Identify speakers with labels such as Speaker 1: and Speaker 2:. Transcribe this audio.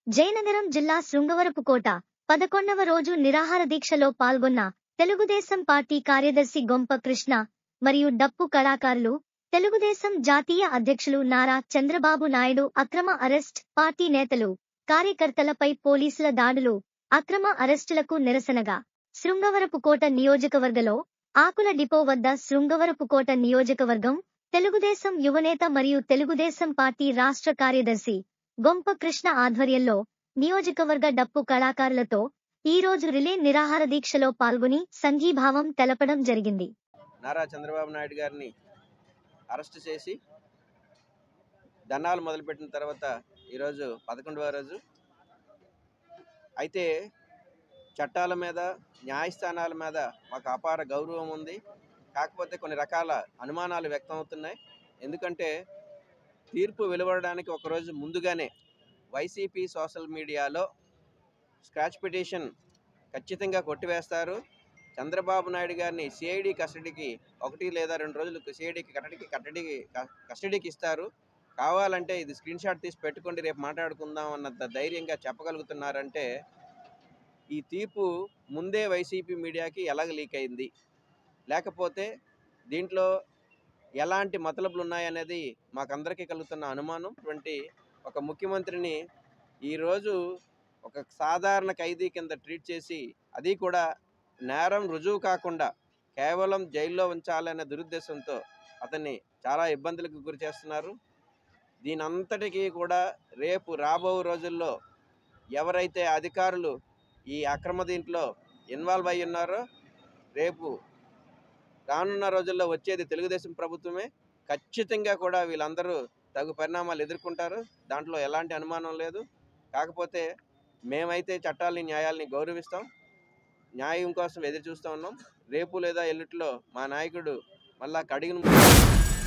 Speaker 1: జయనగరం జిల్లా శృంగవరపుకోట పదకొండవ రోజు నిరాహార దీక్షలో పాల్గొన్న తెలుగుదేశం పార్టీ కార్యదర్శి గొంప కృష్ణ మరియు డప్పు కళాకారులు తెలుగుదేశం జాతీయ అధ్యక్షులు నారా చంద్రబాబు నాయుడు అక్రమ అరెస్ట్ పార్టీ నేతలు కార్యకర్తలపై పోలీసుల దాడులు అక్రమ అరెస్టులకు నిరసనగా శృంగవరపుకోట నియోజకవర్గలో ఆకుల డిపో వద్ద శృంగవరపుకోట నియోజకవర్గం తెలుగుదేశం యువనేత మరియు తెలుగుదేశం పార్టీ రాష్ట్ర కార్యదర్శి గొంప కృష్ణ ఆధ్వర్యంలో నియోజకవర్గ డప్పు కళాకారులతో ఈ రోజు రిలే నిరాహార దీక్షలో పాల్గొని సంఘీభావం తెలపడం జరిగింది
Speaker 2: నారా చంద్రబాబు నాయుడు గారిని అరెస్ట్ చేసి దండాలు మొదలుపెట్టిన తర్వాత ఈరోజు పదకొండవ రోజు అయితే చట్టాల మీద న్యాయస్థానాల మీద మాకు అపార గౌరవం ఉంది కాకపోతే కొన్ని రకాల అనుమానాలు వ్యక్తం అవుతున్నాయి ఎందుకంటే తీర్పు వెలువడడానికి ఒకరోజు ముందుగానే వైసీపీ సోషల్ మీడియాలో స్క్రాచ్ పిటిషన్ ఖచ్చితంగా కొట్టివేస్తారు చంద్రబాబు నాయుడు గారిని సిఐడి కస్టడీకి ఒకటి లేదా రెండు రోజులు సిఐడికి కట్టడికి కట్టడికి క- కస్టడీకి ఇస్తారు కావాలంటే ఇది స్క్రీన్ షాట్ తీసి పెట్టుకోండి రేపు మాట్లాడుకుందాం అన్నంత ధైర్యంగా చెప్పగలుగుతున్నారంటే ఈ తీర్పు ముందే వైసీపీ మీడియాకి ఎలాగ లీక్ అయింది లేకపోతే దీంట్లో ఎలాంటి మతలబులు ఉన్నాయనేది మాకందరికీ కలుగుతున్న అనుమానం అటువంటి ఒక ముఖ్యమంత్రిని ఈరోజు ఒక సాధారణ ఖైదీ కింద ట్రీట్ చేసి అది కూడా నేరం రుజువు కాకుండా కేవలం జైల్లో ఉంచాలనే దురుద్దేశంతో అతన్ని చాలా ఇబ్బందులకు గురి చేస్తున్నారు దీని అంతటికీ కూడా రేపు రాబో రోజుల్లో ఎవరైతే అధికారులు ఈ అక్రమ దీంట్లో ఇన్వాల్వ్ అయి ఉన్నారో రేపు రానున్న రోజుల్లో వచ్చేది తెలుగుదేశం ప్రభుత్వమే ఖచ్చితంగా కూడా వీళ్ళందరూ తగు పరిణామాలు ఎదుర్కొంటారు దాంట్లో ఎలాంటి అనుమానం లేదు కాకపోతే మేమైతే చట్టాలని న్యాయాల్ని గౌరవిస్తాం న్యాయం కోసం ఎదురు చూస్తూ ఉన్నాం రేపు లేదా ఎల్లుట్లో మా నాయకుడు మళ్ళా కడిగిన